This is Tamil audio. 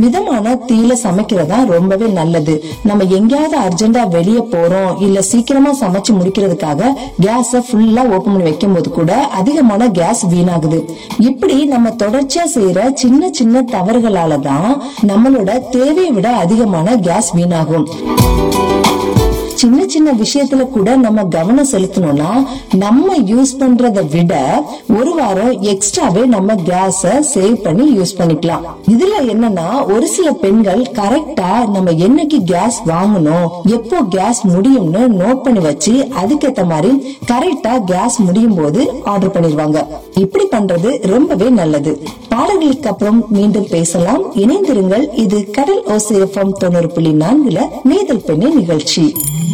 மிதமான தீயில சமைக்கிறதா ரொம்பவே நல்லது நம்ம எங்கேயாவது அர்ஜென்டா வெளியே போறோம் இல்ல சீக்கிரமா சமைச்சு முடிக்கிறதுக்காக கேஸ ஃபுல்லா ஓபன் பண்ணி வைக்கும் போது கூட அதிகமான கேஸ் வீணாகுது இப்படி நம்ம தொடர்ச்சியா செய்யற சின்ன சின்ன தவறுகளால தான் நம்மளோட தேவையை விட அதிகமான கேஸ் வீணாகும் சின்ன சின்ன விஷயத்துல கூட நம்ம கவனம் செலுத்தணும்னா நம்ம யூஸ் பண்றதை விட ஒரு வாரம் எக்ஸ்ட்ராவே நம்ம கேஸ சேவ் பண்ணி யூஸ் பண்ணிக்கலாம் இதுல என்னன்னா ஒரு சில பெண்கள் கரெக்டா நம்ம என்னைக்கு கேஸ் வாங்கணும் எப்போ கேஸ் முடியும்னு நோட் பண்ணி வச்சு அதுக்கேத்த மாதிரி கரெக்டா கேஸ் முடியும் போது ஆர்டர் பண்ணிருவாங்க இப்படி பண்றது ரொம்பவே நல்லது பாடல்களுக்கு அப்புறம் மீண்டும் பேசலாம் இணைந்திருங்கள் இது கடல் ஓசேஃபம் தொண்ணூறு புள்ளி நான்குல நேதல் பெண்ணை நிகழ்ச்சி